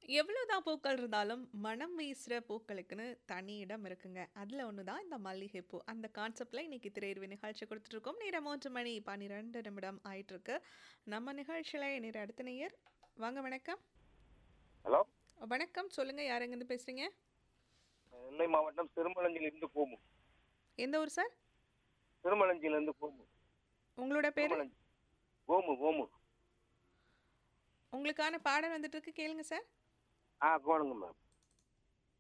எவ்வளோதான் பூக்கள் இருந்தாலும், மனம் வீசுற பூக்களுக்குன்னு தனி இடம் இருக்குங்க. அதுல ஒண்ணு தான் இந்த மல்லிகைப்பூ. அந்த கான்செப்ட்ல இன்னைக்கு திரையரவு நிகழ்ச்சி கொடுத்துட்டுருக்கோம். நேரம் 3 மணி 12 நிமிடம் ஆயிட்டிருக்கு. நம்ம நிகழ்ச்சியில இணையற அடுத்த நேயர். வாங்க வணக்கம். ஹலோ வணக்கம். சொல்லுங்க யார் எங்கேருந்து பேசுறீங்க? நெல்லை மாவட்டம் சிறுமலஞ்சிலிருந்து கோமு எந்த ஊர் சார்? சிறுமலஞ்சிலிருந்து கோமு உங்களோட பேரு? சிறுமலஞ்சி கோமு கோமு உங்களுக்கான பாடல் வந்துட்டு இருக்கு கேளுங்க சார். ஆ கோணுங்க மேம்